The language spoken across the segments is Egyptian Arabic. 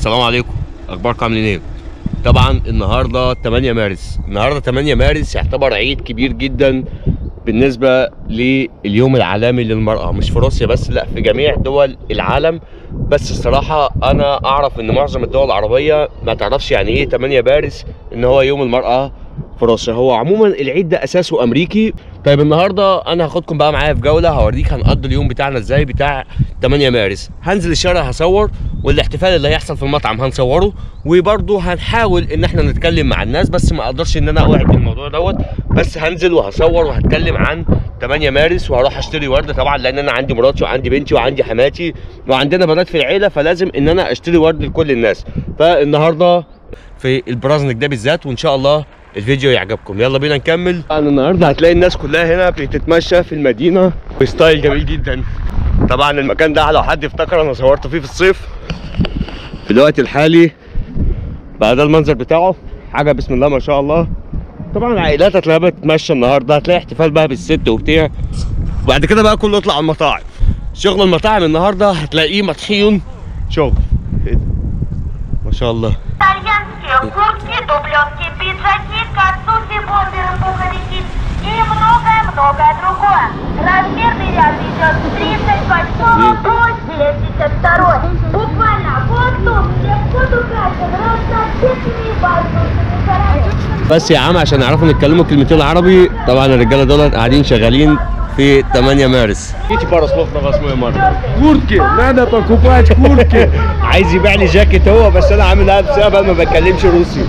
السلام عليكم اخباركم عاملين ايه طبعا النهارده 8 مارس النهارده 8 مارس يعتبر عيد كبير جدا بالنسبه لليوم العالمي للمراه مش في روسيا بس لا في جميع دول العالم بس الصراحه انا اعرف ان معظم الدول العربيه ما تعرفش يعني ايه 8 مارس ان هو يوم المراه في روسيا هو عموما العيد ده اساسه امريكي طيب النهارده انا هاخدكم بقى معايا في جوله هوريك هنقضي اليوم بتاعنا ازاي بتاع 8 مارس هنزل الشارع هصور والاحتفال اللي هيحصل في المطعم هنصوره وبرضه هنحاول ان احنا نتكلم مع الناس بس ما اقدرش ان انا اوعد الموضوع دوت بس هنزل وهصور وهتكلم عن 8 مارس وهروح اشتري ورد طبعا لان انا عندي مراتي وعندي بنتي وعندي حماتي وعندنا بنات في العيله فلازم ان انا اشتري ورد لكل الناس فالنهارده في البرازنك ده بالذات وان شاء الله الفيديو يعجبكم يلا بينا نكمل انا النهارده هتلاقي الناس كلها هنا بتتمشى في المدينه بستايل جميل جدا طبعا المكان ده لو حد افتكر انا صورت فيه في الصيف في الوقت الحالي بقى ده المنظر بتاعه حاجه بسم الله ما شاء الله طبعا العائلات هتلاقيها بتتمشى النهارده هتلاقي احتفال بقى بالست وبتاع وبعد كده بقى كله يطلع على المطاعم شغل المطاعم النهارده هتلاقيه مطحين شغل إيه ده؟ ما شاء الله итальянские куртки, дубленки, пиджаки, картузи, бомберы, пуховики и многое-многое другое. Размерный ряд идет с 38 по 72. Буквально вот тут все вход украшен разноцветными воздушными шарами. بس يا عم عشان يعرفوا نتكلموا كلمتين عربي طبعا الرجاله دول قاعدين شغالين في 8 مارس ايتي بارا سلوف на 8 مارس Куртки, надо покупать куртки. عايز يبيع لي جاكيت هو بس انا عامل نفسي بسبب انا ما بتكلمش روسي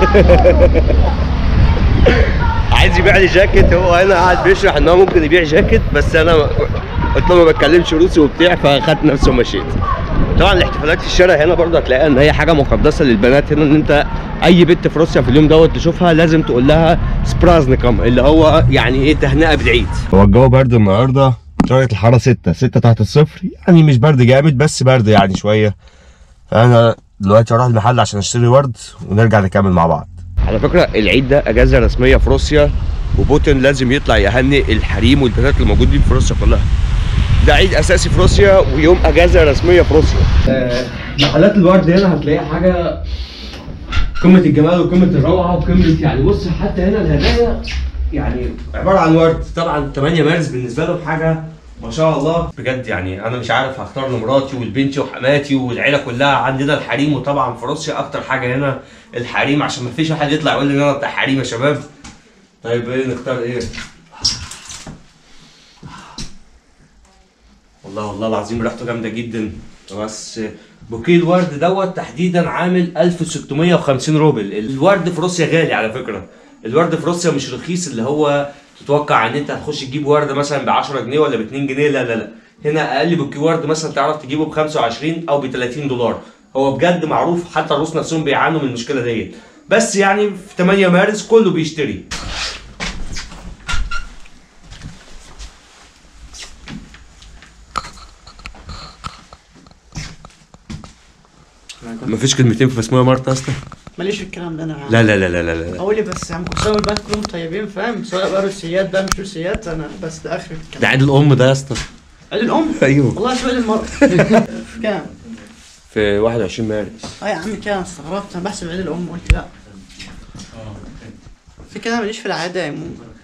عايز يبيع لي جاكيت هو هنا قاعد بيشرح ان هو ممكن يبيع جاكيت بس انا قلت له ما بتكلمش روسي وبتاع فاخدت نفسي ومشيت طبعا الاحتفالات في الشارع هنا برضه هتلاقيها ان هي حاجه مقدسه للبنات هنا ان انت اي بنت في روسيا في اليوم دوت تشوفها لازم تقول لها سبرازنيكم اللي هو يعني ايه تهنئه بالعيد هو الجو برد النهارده درجه الحراره 6 6 تحت الصفر يعني مش برد جامد بس برد يعني شويه فانا دلوقتي هروح المحل عشان اشتري ورد ونرجع نكمل مع بعض على فكره العيد ده اجازه رسميه في روسيا وبوتين لازم يطلع يهنئ الحريم والبنات اللي موجودين في روسيا كلها ده عيد اساسي في روسيا ويوم اجازه رسميه في روسيا محلات الورد هنا هتلاقيها حاجه قمه الجمال وقمه الروعه وقمه يعني بص حتى هنا الهدايا يعني عباره عن ورد طبعا 8 مارس بالنسبه لهم حاجه ما شاء الله بجد يعني انا مش عارف هختار لمراتي ولبنتي وحماتي والعيله كلها عندنا الحريم وطبعا في روسيا اكتر حاجه هنا الحريم عشان ما فيش واحد يطلع يقول لي ان انا بتاع حريم يا شباب طيب ايه نختار ايه والله والله العظيم ريحته جامده جدا بس بوكيه الورد دوت تحديدا عامل 1650 روبل الورد في روسيا غالي على فكره الورد في روسيا مش رخيص اللي هو تتوقع ان انت هتخش تجيب ورد مثلا ب 10 جنيه ولا ب 2 جنيه لا لا لا هنا اقل بوكيه ورد مثلا تعرف تجيبه ب 25 او ب 30 دولار هو بجد معروف حتى الروس نفسهم بيعانوا من المشكله ديت بس يعني في 8 مارس كله بيشتري مفيش كلمتين في اسمها مارتا اصلا ماليش في الكلام ده انا عم. لا لا لا لا لا, لا. اقول لي بس يا عم كل سنه والبنات كلهم طيبين فاهم سواء بقى روسيات بقى مش روسيات انا بس ده اخر ده الكلام عيد الام ده يا اسطى عيد الام ايوه والله سؤال المرأة في كام؟ في 21 مارس اه يا عم كده استغربت انا بحسب عيد الام قلت لا في كده ماليش في العاده يا مو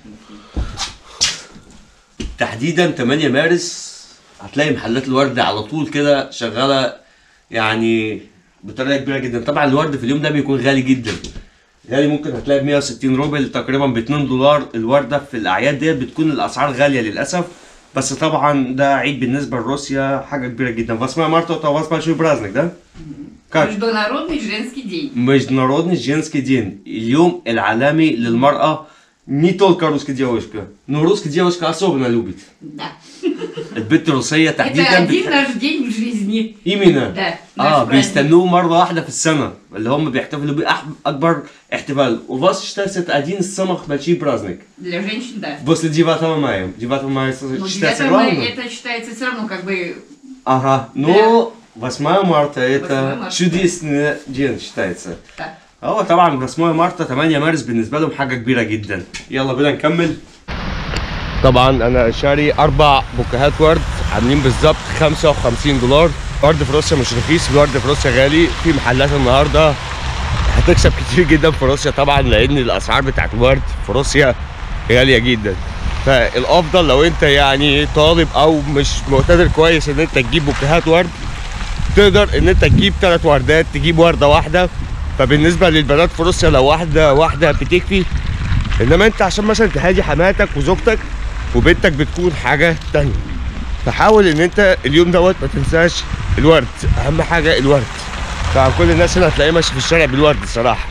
تحديدا 8 مارس هتلاقي محلات الورد على طول كده شغاله يعني بطريقه كبيره جدا طبعا الورد في اليوم ده بيكون غالي جدا غالي ممكن هتلاقي ب 160 روبل تقريبا ب 2 دولار الورده في الاعياد ديت بتكون الاسعار غاليه للاسف بس طبعا ده عيد بالنسبه لروسيا حاجه كبيره جدا فاسمها مارتا то вас большой праздник да? Как? Международный женский день. Международный женский день. اليوم العالمي للمرأة не только русская девушка, но русская девушка особенно любит. Да. البنت الروسية Это تحديدا один بتحب наш день в жизни. إيمينا Да. اه наш праздник. بيستنوه مرة واحدة في السنة اللي هم بيحتفلوا بيه أح- أكبر احتفال у вас считается это один из самых больших праздник Для женщин, да. после 9 мая 9 мая Но считается 9 мая главным это считается все равно как бы... ага но 8 марта 8 это марта. чудесный день считается Да. هو طبعا 8 مارتا 8 مارس بالنسبه لهم حاجه كبيره جدا يلا بينا نكمل طبعا انا شاري اربع بوكيهات ورد عاملين بالظبط 55 دولار الورد في روسيا مش رخيص الورد في روسيا غالي في محلات النهارده هتكسب كتير جدا في روسيا طبعا لان الاسعار بتاعت الورد في روسيا غاليه جدا فالافضل لو انت يعني طالب او مش مقتدر كويس ان انت تجيب بوكيهات ورد تقدر ان انت تجيب ثلاث وردات تجيب ورده واحده فبالنسبه للبنات في روسيا لو واحده واحده بتكفي انما انت عشان مثلا تهادي حماتك وزوجتك وبنتك بتكون حاجه تانية فحاول ان انت اليوم دوت ما تنساش الورد اهم حاجه الورد طبعا كل الناس هنا هتلاقيه ماشي في الشارع بالورد الصراحه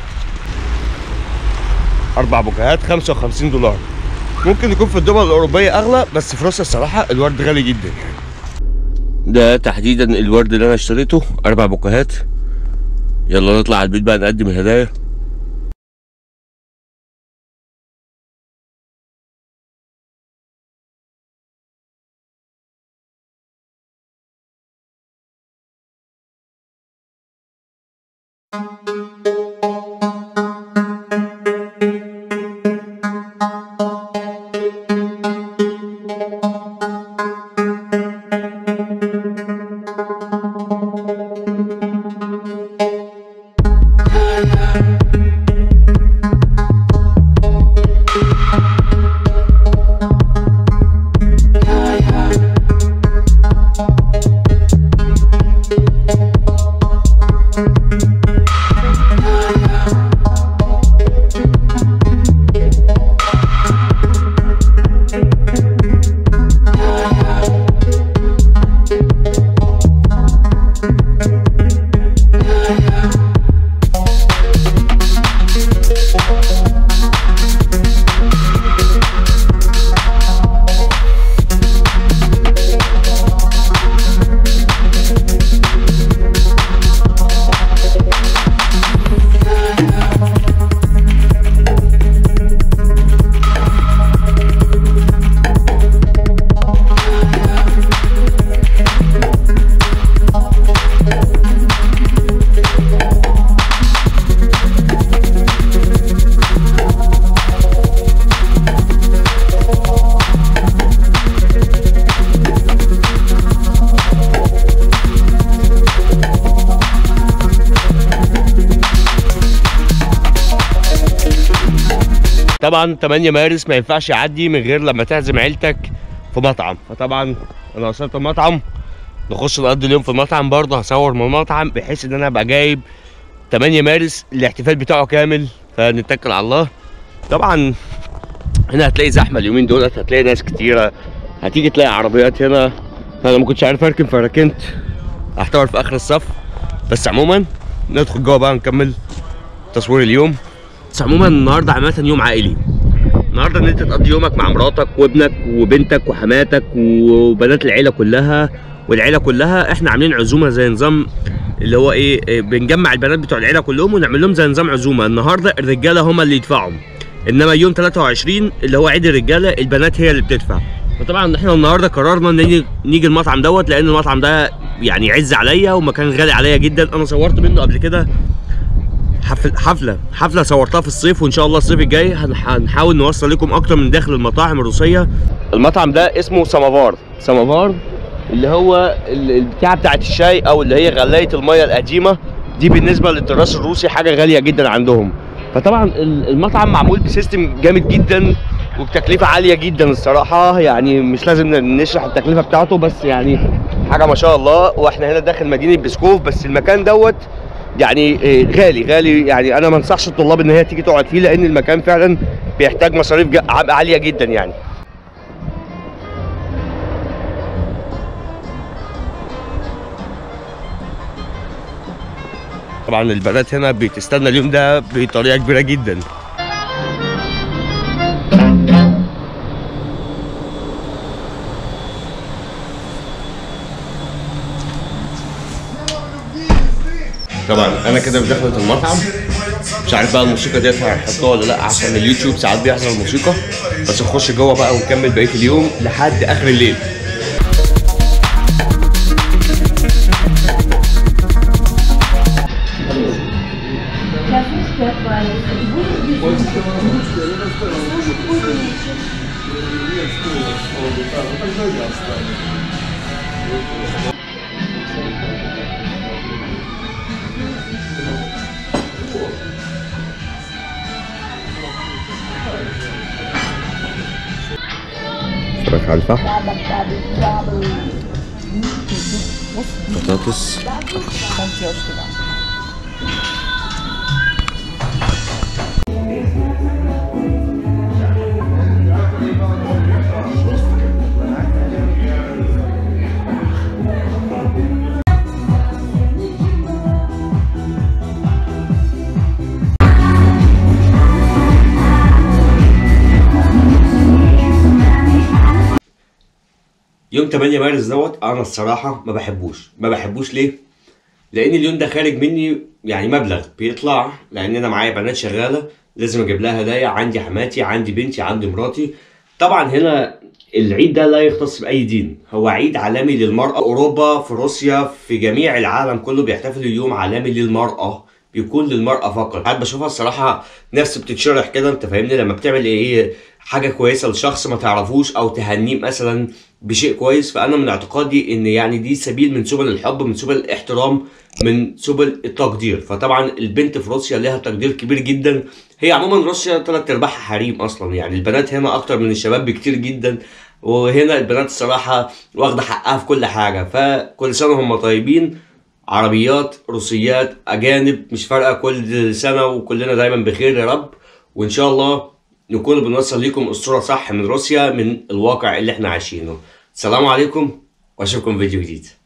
اربع بوكيهات 55 دولار ممكن يكون في الدول الاوروبيه اغلى بس في روسيا الصراحه الورد غالي جدا يعني ده تحديدا الورد اللي انا اشتريته اربع بوكيهات يلا نطلع على البيت بقى نقدم الهدايا طبعا 8 مارس ما ينفعش يعدي من غير لما تعزم عيلتك في مطعم فطبعا انا وصلت المطعم نخش نقضي اليوم في المطعم برضه هصور من المطعم بحيث ان انا ابقى جايب 8 مارس الاحتفال بتاعه كامل فنتكل على الله طبعا هنا هتلاقي زحمه اليومين دولت هتلاقي ناس كتيره هتيجي تلاقي عربيات هنا انا ما كنتش عارف اركن فركنت احتار في اخر الصف بس عموما ندخل جوه بقى نكمل تصوير اليوم بس عموما النهارده عامه يوم عائلي النهارده ان انت تقضي يومك مع مراتك وابنك وبنتك وحماتك وبنات العيله كلها والعيله كلها احنا عاملين عزومه زي نظام اللي هو ايه إيه، بنجمع البنات بتوع العيله كلهم ونعمل لهم زي نظام عزومه النهارده الرجاله هم اللي يدفعوا انما يوم 23 اللي هو عيد الرجاله البنات هي اللي بتدفع فطبعا احنا النهارده قررنا ان نيجي نيجي المطعم دوت لان المطعم ده يعني عز عليا ومكان غالي عليا جدا انا صورت منه قبل كده حفل حفله حفله صورتها في الصيف وان شاء الله الصيف الجاي هن- هنحاول نوصل لكم اكتر من داخل المطاعم الروسيه المطعم ده اسمه سمافار سمافار اللي هو ال- البتاعه بتاعت الشاي او اللي هي غلايه الميه القديمه دي بالنسبه للتراث الروسي حاجه غاليه جدا عندهم فطبعا ال- المطعم معمول بسيستم جامد جدا وبتكلفه عاليه جدا الصراحه يعني مش لازم نشرح التكلفه بتاعته بس يعني حاجه ما شاء الله واحنا هنا داخل مدينه بسكوف بس المكان دوت يعني إيه، غالي غالي يعني انا ما انصحش الطلاب ان هي تيجي تقعد فيه لان المكان فعلا بيحتاج مصاريف جا- عاليه جدا يعني طبعا البنات هنا بتستنى اليوم ده بطريقه كبيره جدا طبعا انا كده في دخلة المطعم مش عارف بقى الموسيقى ديت هيحطوها ولا لا عشان اليوتيوب ساعات بيحصل موسيقى بس نخش جوه بقى ونكمل بقيه اليوم لحد اخر الليل فراخ على الفحم بطاطس يوم 8 مارس دوت انا الصراحه ما بحبوش ما بحبوش ليه لان اليوم ده خارج مني يعني مبلغ بيطلع لان انا معايا بنات شغاله لازم اجيب لها هدايا عندي حماتي عندي بنتي عندي مراتي طبعا هنا العيد ده لا يختص باي دين هو عيد عالمي للمراه اوروبا في روسيا في جميع العالم كله بيحتفلوا يوم عالمي للمراه بيكون للمرأة فقط قاعد بشوفها الصراحة نفسي بتتشرح كده انت فاهمني لما بتعمل ايه حاجة كويسة لشخص ما تعرفوش او تهنيه مثلا بشيء كويس فانا من اعتقادي ان يعني دي سبيل من سبل الحب من سبل الاحترام من سبل التقدير فطبعا البنت في روسيا لها تقدير كبير جدا هي عموما روسيا تلات ارباعها حريم اصلا يعني البنات هنا اكتر من الشباب بكتير جدا وهنا البنات الصراحة واخدة حقها في كل حاجة فكل سنة هم طيبين عربيات روسيات اجانب مش فارقه كل سنه وكلنا دايما بخير يا رب وان شاء الله نكون بنوصل لكم الصوره صح من روسيا من الواقع اللي احنا عايشينه السلام عليكم واشوفكم في فيديو جديد